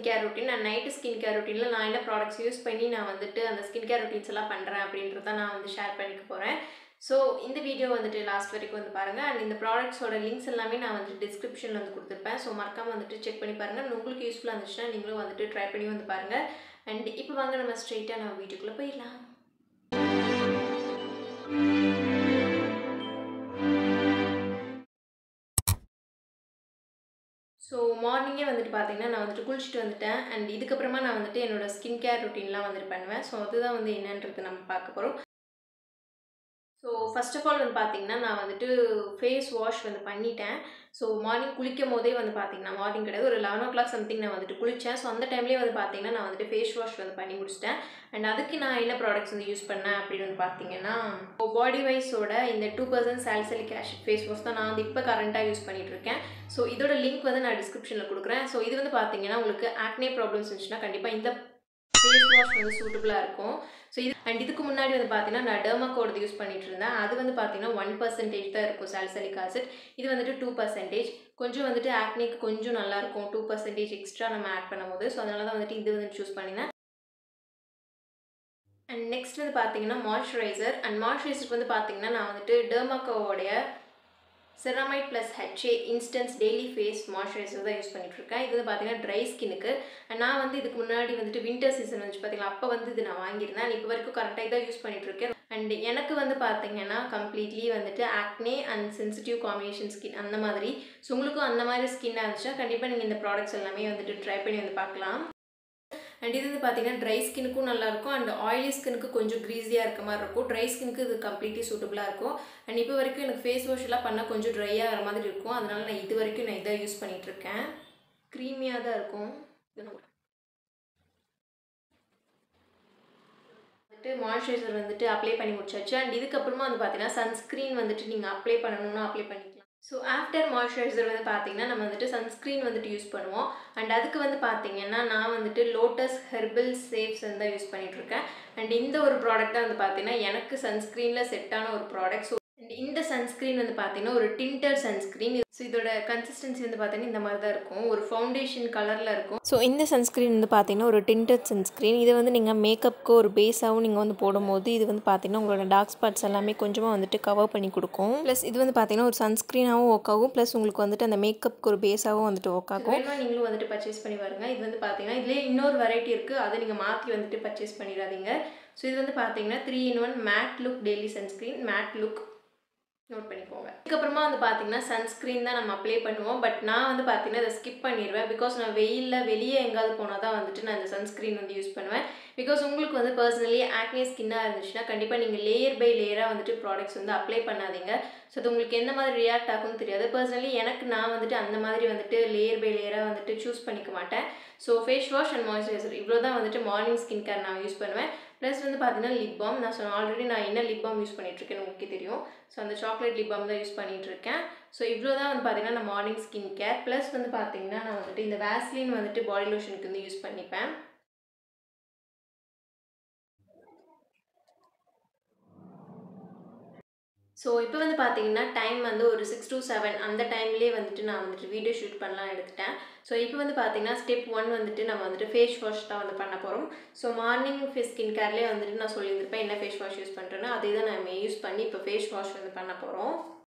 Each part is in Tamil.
care routine and night skin care ரொட்டீனில் நான் என்ன ப்ராடக்ட்ஸ் யூஸ் பண்ணி நான் வந்துட்டு அந்த ஸ்கின் கேர் ரொட்டீன்ஸ் எல்லாம் பண்ணுறேன் அப்படின்றத நான் வந்து ஷேர் பண்ணிக்க போகிறேன் ஸோ இந்த வீடியோ வந்துட்டு லாஸ்ட் வரைக்கும் வந்து பாருங்கள் அண்ட் இந்த ப்ராடக்ட்ஸோட லிங்க்ஸ் எல்லாமே நான் வந்துட்டு டிஸ்கிரிப்ஷனில் வந்து கொடுத்துருப்பேன் ஸோ மறக்காமல் வந்துட்டு செக் பண்ணி பாருங்கள் And உங்களுக்கு யூஸ்ஃபுல்லாக இருந்துச்சுன்னா நீங்களும் வந்துட்டு ட்ரை பண்ணி வந்து பாருங்கள் அண்ட் இப்போ வாங்க நம்ம ஸ்ட்ரெயிட்டாக நம்ம வீட்டுக்குள்ளே போயிடலாம் ஸோ மார்னிங்கே வந்துட்டு பார்த்தீங்கன்னா நான் வந்துட்டு குளிச்சுட்டு வந்துட்டேன் அண்ட் இதுக்கப்புறமா நான் வந்துட்டு என்னோடய ஸ்கின் கேர் ரொட்டீன்லாம் வந்துட்டு பண்ணுவேன் ஸோ அதுதான் வந்து என்னன்றது நம்ம பார்க்க போகிறோம் ஸோ ஃபர்ஸ்ட் ஆஃப் ஆல் வந்து பார்த்தீங்கன்னா நான் வந்துட்டு ஃபேஸ் வாஷ் வந்து பண்ணிட்டேன் ஸோ மார்னிங் குளிக்கும் போதே வந்து பார்த்தீங்கன்னா மார்னிங் கிடையாது ஒரு லெவன் ஓ கிளாக் சம்திங் நான் வந்துட்டு குளித்தேன் ஸோ அந்த டைம்லேயே வந்து பார்த்தீங்கன்னா நான் வந்துட்டு ஃபேஸ் வாஷ் வந்து பண்ணி முடிச்சிட்டேன் அண்ட் அதுக்கு நான் என்ன ப்ராடக்ட்ஸ் வந்து யூஸ் பண்ணேன் அப்படின்னு வந்து பார்த்தீங்கன்னா பாடி வைஸோட இந்த two percent salicylic acid face wash தான் நான் வந்து இப்போ கரண்ட்டாக யூஸ் பண்ணிட்டு இருக்கேன் ஸோ இதோட லிங்க் வந்து நான் டிஸ்கிரிப்ஷனில் கொடுக்குறேன் ஸோ இது வந்து பார்த்தீங்கன்னா உங்களுக்கு ஆக்னே ப்ராப்ளம்ஸ் இருந்துச்சுன்னா கண்டிப்பாக இந்த ஃபேஸ் வாஷ் வந்து சூட்டபுளாக இருக்கும் ஸோ இது அண்ட் இதுக்கு முன்னாடி வந்து பார்த்தீங்கன்னா நான் டெர்மாக்கோடது யூஸ் பண்ணிட்டு இருந்தேன் அது வந்து பார்த்தீங்கன்னா ஒன் பர்சன்டேஜ் தான் இருக்கும் சால்சலிக் ஆசிட் இது வந்துட்டு டூ பர்சன்டேஜ் கொஞ்சம் வந்துட்டு ஆக்னிக்கு கொஞ்சம் நல்லாயிருக்கும் டூ பர்சன்டேஜ் எக்ஸ்ட்ரா நம்ம ஆட் பண்ணும்போது ஸோ அதனால தான் வந்துட்டு இது வந்து சூஸ் பண்ணினேன் அண்ட் நெக்ஸ்ட் வந்து பார்த்தீங்கன்னா மாய்ஸ்சரைசர் அண்ட் மாய்ஸ்சரைசருக்கு வந்து பார்த்தீங்கன்னா நான் வந்துட்டு டெர்மாக்கோவோடைய ceramide plus HA instance daily face moisturiser தான் யூஸ் பண்ணிட்டு இருக்கேன் இது வந்து பார்த்தீங்கன்னா ட்ரை ஸ்கின்னுக்கு அண்ட் நான் வந்து இதுக்கு முன்னாடி வந்துட்டு வின்டர் சீசன் வந்துச்சு பார்த்தீங்களா அப்போ வந்து இது நான் வாங்கியிருந்தேன் இப்போ வரைக்கும் கரெக்டாக தான் யூஸ் பண்ணிட்டு இருக்கேன் அண்ட் எனக்கு வந்து பார்த்தீங்கன்னா கம்ப்ளீட்லி வந்துட்டு acne and sensitive combination skin அந்த மாதிரி ஸோ உங்களுக்கும் அந்த மாதிரி ஸ்கின்னாக இருந்துச்சுன்னா கண்டிப்பாக நீங்கள் இந்த ப்ராடக்ட்ஸ் எல்லாமே வந்துட்டு ட்ரை பண்ணி வந்து பார்க்கலாம் அண்ட் இது வந்து பார்த்தீங்கன்னா ட்ரை ஸ்கினுக்கும் நல்லாயிருக்கும் அண்ட் ஆயிலி ஸ்கினுக்கு கொஞ்சம் க்ரீஸியாக இருக்க மாதிரி இருக்கும் ட்ரை ஸ்கினுக்கு இது கம்ப்ளீட்லி சூட்டபுளாக இருக்கும் அண்ட் இப்போ வரைக்கும் எனக்கு ஃபேஸ் வாஷ் எல்லாம் பண்ணால் கொஞ்சம் ட்ரையாக ஆகிற மாதிரி இருக்கும் அதனால நான் இது வரைக்கும் நான் இதை யூஸ் பண்ணிகிட்டு இருக்கேன் க்ரீமியாக தான் இருக்கும் வந்துட்டு மாய்ஸ்சரைசர் வந்துட்டு அப்ளை பண்ணி முடிச்சாச்சு அண்ட் இதுக்கப்புறமா வந்து பார்த்தீங்கன்னா சன்ஸ்க்ரீன் வந்துட்டு நீங்கள் அப்ளை பண்ணணும்னா அப்ளை பண்ணிக்கலாம் ஸோ ஆஃப்டர் மாய்ஸ்சரைசர் வந்து பார்த்தீங்கன்னா நம்ம வந்துட்டு சன்ஸ்க்ரீன் வந்துட்டு யூஸ் பண்ணுவோம் அண்ட் அதுக்கு வந்து பார்த்தீங்கன்னா நான் வந்துட்டு லோட்டஸ் ஹெர்பல் சேஃப்ஸ் வந்து தான் யூஸ் பண்ணிகிட்ருக்கேன் அண்ட் இந்த ஒரு ப்ராடக்ட் தான் வந்து பார்த்தீங்கன்னா எனக்கு சன்ஸ்க்ரீனில் செட்டான ஒரு ப்ராடக்ட் ஸோ அண்ட் இந்த சன்ஸ்க்ரீன் வந்து பார்த்தீங்கன்னா ஒரு டிண்டர் சன்ஸ்க்ரீன் ஸோ இதோட கன்சிஸ்டன்சி வந்து பார்த்தீங்கன்னா இந்த மாதிரி தான் இருக்கும் ஒரு ஃபவுண்டேஷன் கலரில் இருக்கும் ஸோ இந்த சன்ஸ்க்ரீன் வந்து பார்த்தீங்கன்னா ஒரு டிண்டட் சன்ஸ்க்ரீன் இதை வந்து நீங்கள் மேக்கப்புக்கு ஒரு பேஸாகவும் நீங்கள் வந்து போடும்போது இது வந்து பார்த்தீங்கன்னா உங்களோட டார்க் ஸ்பாட்ஸ் எல்லாமே கொஞ்சமாக வந்துட்டு கவர் பண்ணி கொடுக்கும் ப்ளஸ் இது வந்து பார்த்தீங்கன்னா ஒரு சன்ஸ்க்ரீனாகவும் ஒர்க் ஆகும் ப்ளஸ் உங்களுக்கு வந்துட்டு அந்த மேக்கப்புக்கு ஒரு பேஸாகவும் வந்துட்டு ஒர்க் ஆகும் வேணுமா நீங்களும் வந்துட்டு பர்ச்சேஸ் பண்ணி பாருங்க இது வந்து பார்த்தீங்கன்னா இதுலேயே இன்னொரு வெரைட்டி இருக்குது அதை நீங்கள் மாற்றி வந்துட்டு பர்ச்சேஸ் பண்ணிடாதீங்க ஸோ இது வந்து பார்த்தீங்கன்னா three in one matte look daily sunscreen matte look note பண்ணிக்கோங்க இதுக்கப்புறமா வந்து பார்த்தீங்கன்னா சன்ஸ்க்ரீன் தான் நம்ம அப்ளை பண்ணுவோம் பட் நான் வந்து பார்த்தீங்கன்னா இதை ஸ்கிப் பண்ணிடுவேன் பிகாஸ் நான் வெயிலில் வெளியே எங்காவது போனால் தான் வந்துட்டு நான் இந்த சன்ஸ்க்ரீன் வந்து யூஸ் பண்ணுவேன் பிகாஸ் உங்களுக்கு வந்து பர்சனலி ஆக்னே ஸ்கின்னாக இருந்துச்சுன்னா கண்டிப்பாக நீங்கள் லேயர் பை லேயராக வந்துட்டு ப்ராடக்ட்ஸ் வந்து அப்ளை பண்ணாதீங்க ஸோ அது உங்களுக்கு எந்த மாதிரி ரியாக்ட் ஆகும்னு தெரியாது பர்சனலி எனக்கு நான் வந்துட்டு அந்த மாதிரி வந்துட்டு லேயர் பை லேயராக வந்துட்டு சூஸ் பண்ணிக்க மாட்டேன் so face wash and moisturiser இவ்வளோ தான் வந்துட்டு மார்னிங் ஸ்கின் கேர் நான் யூஸ் பண்ணுவேன் ப்ளஸ் வந்து பார்த்தீங்கன்னா லிப் பாம் நான் சொன்ன ஆல்ரெடி நான் என்ன லிப் பாம் யூஸ் பண்ணிகிட்ருக்கேன்னு உங்களுக்கு தெரியும் ஸோ அந்த சாக்லேட் லிப் பாம் தான் யூஸ் பண்ணிகிட்ருக்கேன் ஸோ இவ்வளோ தான் வந்து பார்த்தீங்கன்னா நான் மார்னிங் ஸ்கின் கேர் ப்ளஸ் வந்து பார்த்தீங்கன்னா நான் வந்துட்டு இந்த வேஸ்லின் வந்துட்டு பாடி லோஷனுக்கு வந்து யூஸ் பண்ணிப்பேன் ஸோ இப்போ வந்து பார்த்தீங்கன்னா டைம் வந்து ஒரு சிக்ஸ் டு செவன் அந்த டைம்லேயே வந்துட்டு நான் வந்துட்டு வீடியோ ஷூட் பண்ணலாம் எடுத்துட்டேன் ஸோ இப்போ வந்து பார்த்தீங்கன்னா ஸ்டெப் ஒன் வந்துட்டு நம்ம வந்துட்டு ஃபேஸ் வாஷ் தான் வந்து பண்ண போகிறோம் ஸோ மார்னிங் ஃபேஸ் ஸ்கின் கேர்லேயே வந்துட்டு நான் சொல்லியிருந்திருப்பேன் என்ன ஃபேஸ் வாஷ் யூஸ் பண்ணுறேன்னு அதே தான் நம்ம யூஸ் பண்ணி இப்போ ஃபேஸ் வாஷ் வந்து பண்ண போகிறோம்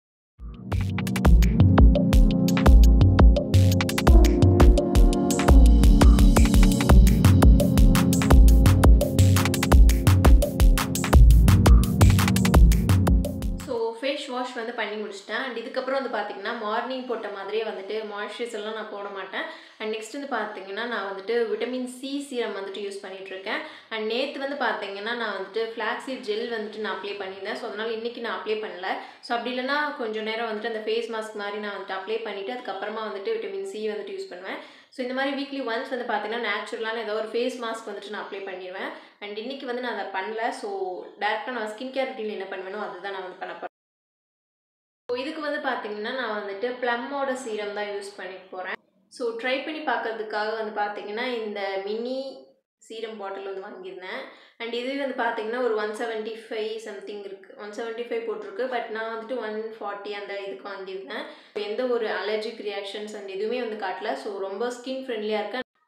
ஃபேஸ் வாஷ் வந்து பண்ணி முடிச்சிட்டேன் அண்ட் இதுக்கப்புறம் வந்து பார்த்தீங்கன்னா மார்னிங் போட்ட மாதிரியே வந்துட்டு மாய்ஸ்சரைசர்லாம் நான் போட மாட்டேன் அண்ட் நெக்ஸ்ட் வந்து பார்த்தீங்கன்னா நான் வந்துட்டு விட்டமின் சி சீரம் வந்துட்டு யூஸ் பண்ணிகிட்ருக்கேன் அண்ட் நேற்று வந்து பார்த்தீங்கன்னா நான் வந்துட்டு ஃப்ளாக்ஸீட் ஜெல் வந்துட்டு நான் அப்ளை பண்ணியிருந்தேன் ஸோ அதனால் இன்றைக்கி நான் அப்ளை பண்ணல ஸோ அப்படி இல்லைனா கொஞ்சம் நேரம் வந்துட்டு அந்த ஃபேஸ் மாஸ்க் மாதிரி நான் வந்துட்டு அப்ளை பண்ணிவிட்டு அதுக்கப்புறமா வந்துட்டு விட்டமின் சி வந்துட்டு யூஸ் பண்ணுவேன் ஸோ இந்த மாதிரி வீக்லி ஒன்ஸ் வந்து பார்த்தீங்கன்னா நேச்சுரலான ஏதோ ஒரு ஃபேஸ் மாஸ்க் வந்துட்டு நான் அப்ளை பண்ணிடுவேன் அண்ட் இன்றைக்கி வந்து நான் அதை பண்ணல ஸோ டேரெக்டாக நான் ஸ்கின் கேர் ரொட்டீனில் என்ன பண்ணுவேனோ அதுதான் நான் வந்து பண்ண போகிறேன் ஸோ இதுக்கு வந்து பார்த்தீங்கன்னா நான் வந்துட்டு ப்ளம்மோட சீரம் தான் யூஸ் பண்ணி போகிறேன் ஸோ ட்ரை பண்ணி பார்க்கறதுக்காக வந்து பார்த்தீங்கன்னா இந்த மினி சீரம் பாட்டில் வந்து வாங்கியிருந்தேன் அண்ட் இதுவே வந்து பார்த்தீங்கன்னா ஒரு ஒன் செவன்ட்டி ஃபைவ் சம்திங் இருக்குது ஒன் செவன்ட்டி ஃபைவ் போட்டிருக்கு பட் நான் வந்துட்டு ஒன் ஃபார்ட்டி அந்த இதுக்கு வாங்கியிருந்தேன் எந்த ஒரு அலர்ஜிக் ரியாக்ஷன்ஸ் அண்ட் எதுவுமே வந்து காட்டல ஸோ ரொம்ப ஸ்கின் ஃப்ரெண்ட்லியாக இருக்கேன்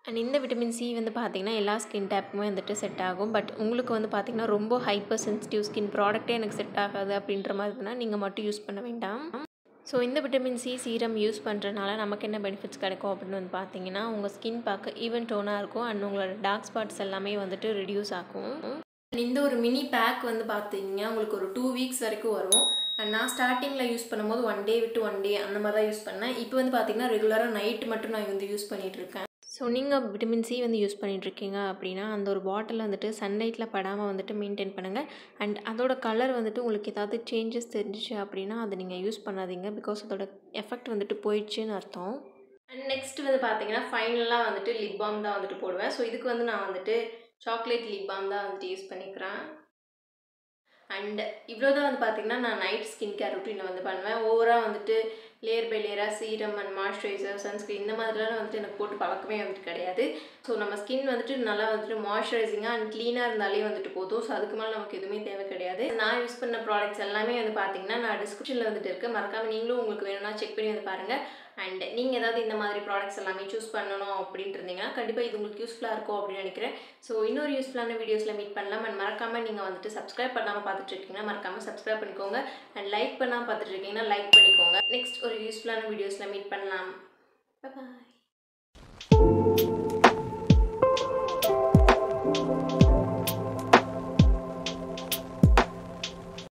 அண்ட் இந்த விட்டமின் சி வந்து பார்த்திங்கன்னா எல்லா ஸ்கின் டேப்புமே வந்துட்டு செட் ஆகும் பட் உங்களுக்கு வந்து பார்த்திங்கன்னா ரொம்ப ஹைப்பர் சென்சிட்டிவ் ஸ்கின் ப்ராடக்ட்டே எனக்கு செட் ஆகாது அப்படின்ற மாதிரி இருந்தால் நீங்கள் மட்டும் யூஸ் பண்ண வேண்டாம் ஸோ இந்த விட்டமின் சி சீரம் யூஸ் பண்ணுறதுனால நமக்கு என்ன பெனிஃபிட்ஸ் கிடைக்கும் அப்படின்னு வந்து பார்த்தீங்கன்னா உங்கள் ஸ்கின் பார்க்க ஈவன் டோனாக இருக்கும் அண்ட் உங்களோட டார்க் ஸ்பாட்ஸ் எல்லாமே வந்துட்டு ரிடியூஸ் ஆகும் இந்த ஒரு மினி பேக் வந்து பார்த்தீங்கன்னா உங்களுக்கு ஒரு டூ வீக்ஸ் வரைக்கும் வரும் அண்ட் நான் ஸ்டார்டிங்கில் யூஸ் பண்ணும்போது ஒன் டே விட்டு ஒன் டே அந்த மாதிரி தான் யூஸ் பண்ணேன் இப்போ வந்து பார்த்தீங்கன்னா ரெகுலராக நைட் மட்டும் நான் வந்து யூஸ் பண்ணிகிட்டு இருக்கேன் ஸோ நீங்கள் விட்டமின் சி வந்து யூஸ் பண்ணிகிட்ருக்கீங்க அப்படின்னா அந்த ஒரு பாட்டில் வந்துட்டு சன்லைட்டில் படாமல் வந்துட்டு மெயின்டைன் பண்ணுங்கள் அண்ட் அதோட கலர் வந்துட்டு உங்களுக்கு ஏதாவது சேஞ்சஸ் தெரிஞ்சிச்சு அப்படின்னா அதை நீங்கள் யூஸ் பண்ணாதீங்க பிகாஸ் அதோட எஃபெக்ட் வந்துட்டு போயிடுச்சுன்னு அர்த்தம் அண்ட் நெக்ஸ்ட் வந்து பார்த்தீங்கன்னா ஃபைனலாக வந்துட்டு லிப் பாம் தான் வந்துட்டு போடுவேன் ஸோ இதுக்கு வந்து நான் வந்துட்டு சாக்லேட் லிப் பாம் தான் வந்துட்டு யூஸ் பண்ணிக்கிறேன் அண்ட் இவ்வளோ தான் வந்து பார்த்திங்கன்னா நான் நைட் ஸ்கின் கேர் ருட்டீனில் வந்து பண்ணுவேன் ஓவராக வந்துட்டு லேயர் பை லேயராக சீரம் அண்ட் மாய்ஸ்சரைசர் சன்ஸ்க்ரீன் இந்த மாதிரிலாம் வந்துட்டு எனக்கு போட்டு பழக்கமே வந்துட்டு கிடையாது ஸோ நம்ம ஸ்கின் வந்துட்டு நல்லா வந்துட்டு மாய்ஸ்சரைசிங்காக அண்ட் க்ளீனாக இருந்தாலே வந்துட்டு போதும் ஸோ அதுக்கு மேலே நமக்கு எதுவுமே தேவை கிடையாது நான் யூஸ் பண்ண ப்ராடக்ட்ஸ் எல்லாமே வந்து பார்த்தீங்கன்னா நான் டிஸ்கிரிப்ஷனில் வந்துட்டு இருக்குது மறக்காமல் நீங்களும் உங்களுக்கு வேணும்னா செக் பண்ணி வந்து பாருங்கள் அண்ட் நீங்கள் ஏதாவது இந்த மாதிரி ப்ராடக்ட்ஸ் எல்லாமே சூஸ் பண்ணணும் அப்படின்ட்டு இருந்தீங்கன்னா கண்டிப்பாக இது உங்களுக்கு யூஸ்ஃபுல்லாக இருக்கும் அப்படின்னு நினைக்கிறேன் ஸோ இன்னொரு யூஸ்ஃபுல்லான வீடியோஸில் மீட் பண்ணலாம் அண்ட் மறக்காமல் நீங்கள் வந்துட்டு சப்ஸ்கிரைப் பண்ணாமல் பார்த்துட்டு இருக்கீங்கன்னா மறக்காமல் சப்ஸ்கிரைப் பண்ணிக்கோங்க அண்ட் லைக் பண்ணாமல் பார்த்துட்டு இருக்கீங்கன்னா லைக் பண்ணிக்கோங்க நெக்ஸ்ட் ஒரு யூஸ்ஃபுல்லான வீடியோஸில் மீட் பண்ணலாம் பாய்